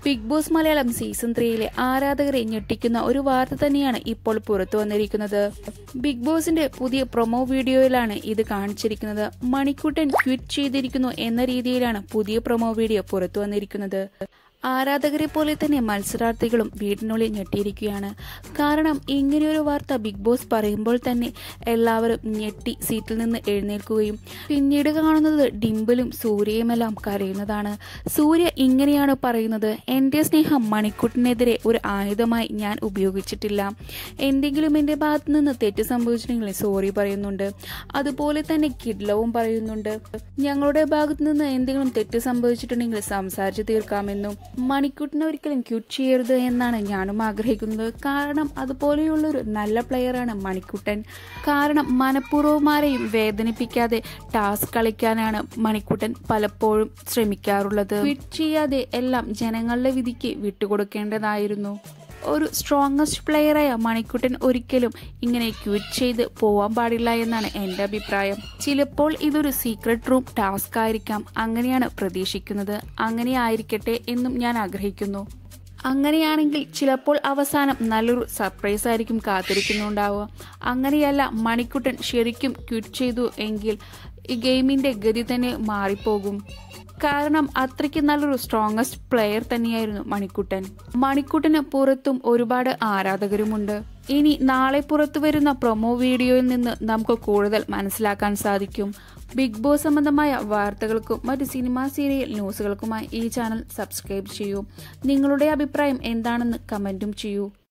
big Boss Malayalam season ത്രീയിലെ ആരാധകരെ ഞെട്ടിക്കുന്ന ഒരു വാർത്ത തന്നെയാണ് ഇപ്പോൾ പുറത്തു വന്നിരിക്കുന്നത് ബിഗ് ബോസിന്റെ പുതിയ പ്രൊമോ വീഡിയോയിലാണ് ഇത് കാണിച്ചിരിക്കുന്നത് മണിക്കുട്ടൻ ക്വിറ്റ് ചെയ്തിരിക്കുന്നു എന്ന രീതിയിലാണ് പുതിയ പ്രൊമോ വീഡിയോ പുറത്തു വന്നിരിക്കുന്നത് ആരാധകരെ പോലെ തന്നെ മത്സരാർത്ഥികളും വീടിനുള്ളിൽ ഞെട്ടിയിരിക്കുകയാണ് കാരണം ഇങ്ങനെയൊരു വാർത്ത ബിഗ് ബോസ് പറയുമ്പോൾ തന്നെ എല്ലാവരും ഞെട്ടി സീറ്റിൽ നിന്ന് എഴുന്നേൽക്കുകയും പിന്നീട് കാണുന്നത് ഡിംപിളും സൂര്യയുമെല്ലാം കരയുന്നതാണ് സൂര്യ ഇങ്ങനെയാണ് പറയുന്നത് എൻ്റെ സ്നേഹം മണിക്കുട്ടിനെതിരെ ഒരു ആയുധമായി ഞാൻ ഉപയോഗിച്ചിട്ടില്ല എന്തെങ്കിലും എൻ്റെ ഭാഗത്തു നിന്ന് തെറ്റ് സംഭവിച്ചിട്ടുണ്ടെങ്കിൽ സോറി പറയുന്നുണ്ട് അതുപോലെ തന്നെ കിഡ്ലവും പറയുന്നുണ്ട് ഞങ്ങളുടെ ഭാഗത്തു നിന്ന് എന്തെങ്കിലും തെറ്റ് സംഭവിച്ചിട്ടുണ്ടെങ്കിൽ സംസാരിച്ച് തീർക്കാമെന്നും മണിക്കുട്ടിനെ ഒരിക്കലും ക്യൂട്ട് ചെയ്യരുത് എന്നാണ് ഞാനും ആഗ്രഹിക്കുന്നത് കാരണം അതുപോലെയുള്ളൊരു നല്ല പ്ലെയറാണ് മണിക്കുട്ടൻ കാരണം മനഃപൂർവ്വമാരെയും വേദനിപ്പിക്കാതെ ടാസ്ക് കളിക്കാനാണ് മണിക്കുട്ടൻ പലപ്പോഴും ശ്രമിക്കാറുള്ളത് ക്വിറ്റ് ചെയ്യാതെ എല്ലാം ജനങ്ങളുടെ വിധിക്ക് വിട്ടുകൊടുക്കേണ്ടതായിരുന്നു ഒരു സ്ട്രോങ്ങസ്റ്റ് പ്ലെയറായ മണിക്കുട്ടൻ ഒരിക്കലും ഇങ്ങനെ ക്വിറ്റ് ചെയ്ത് പോവാൻ പാടില്ല എന്നാണ് എൻ്റെ അഭിപ്രായം ചിലപ്പോൾ ഇതൊരു സീക്രട്ട് റൂം ടാസ്ക് ആയിരിക്കാം അങ്ങനെയാണ് പ്രതീക്ഷിക്കുന്നത് അങ്ങനെ ആയിരിക്കട്ടെ എന്നും ഞാൻ ആഗ്രഹിക്കുന്നു അങ്ങനെയാണെങ്കിൽ ചിലപ്പോൾ അവസാനം നല്ലൊരു സർപ്രൈസ് ആയിരിക്കും കാത്തിരിക്കുന്നുണ്ടാവുക അങ്ങനെയല്ല മണിക്കുട്ടൻ ശരിക്കും ക്വിറ്റ് ചെയ്തു എങ്കിൽ ഈ ഗെയിമിന്റെ ഗതി തന്നെ മാറിപ്പോകും കാരണം അത്രയ്ക്ക് നല്ലൊരു സ്ട്രോങ്ങസ്റ്റ് പ്ലെയർ തന്നെയായിരുന്നു മണിക്കുട്ടൻ മണിക്കുട്ടന് പുറത്തും ഒരുപാട് ആരാധകരുമുണ്ട് ഇനി നാളെ പുറത്തു വരുന്ന പ്രൊമോ വീഡിയോയിൽ നിന്ന് നമുക്ക് കൂടുതൽ മനസ്സിലാക്കാൻ സാധിക്കും ബിഗ് ബോസ് സംബന്ധമായ വാർത്തകൾക്കും മറ്റ് സിനിമാ സീരിയൽ ന്യൂസുകൾക്കുമായി ഈ ചാനൽ സബ്സ്ക്രൈബ് ചെയ്യൂ നിങ്ങളുടെ അഭിപ്രായം എന്താണെന്ന് കമന്റും ചെയ്യൂ